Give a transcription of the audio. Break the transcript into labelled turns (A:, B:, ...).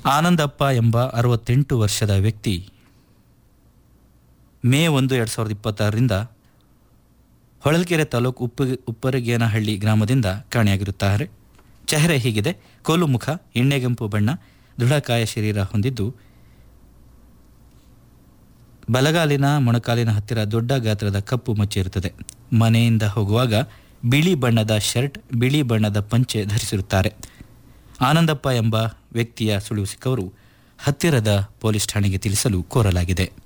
A: ಆನಂದಪ್ಪ ಎಂಬ ಅರವತ್ತೆಂಟು ವರ್ಷದ ವ್ಯಕ್ತಿ ಮೇ ಒಂದು ಎರಡು ಸಾವಿರದ ಇಪ್ಪತ್ತಾರರಿಂದ ಹೊಳಲ್ಕೆರೆ ತಾಲೂಕು ಉಪ್ಪ ಉಪ್ಪರಗೇನಹಳ್ಳಿ ಗ್ರಾಮದಿಂದ ಕಾಣೆಯಾಗಿರುತ್ತಾರೆ ಚೆಹರೆ ಹೀಗಿದೆ ಕೋಲು ಮುಖ ಎಣ್ಣೆಗೆಂಪು ಬಣ್ಣ ದೃಢಕಾಯ ಶರೀರ ಹೊಂದಿದ್ದು ಬಲಗಾಲಿನ ಮೊಣಕಾಲಿನ ಹತ್ತಿರ ದೊಡ್ಡ ಗಾತ್ರದ ಕಪ್ಪು ಮಚ್ಚೆ ಇರುತ್ತದೆ ಮನೆಯಿಂದ ಹೋಗುವಾಗ ಬಿಳಿ ಬಣ್ಣದ ಶರ್ಟ್ ಬಿಳಿ ಬಣ್ಣದ ಪಂಚೆ ಧರಿಸಿರುತ್ತಾರೆ ಆನಂದಪ್ಪ ಎಂಬ ವ್ಯಕ್ತಿಯ ಸುಳಿವು ಸಿಕ್ಕವರು ಹತ್ತಿರದ ಪೊಲೀಸ್ ಠಾಣೆಗೆ ತಿಳಿಸಲು ಕೋರಲಾಗಿದೆ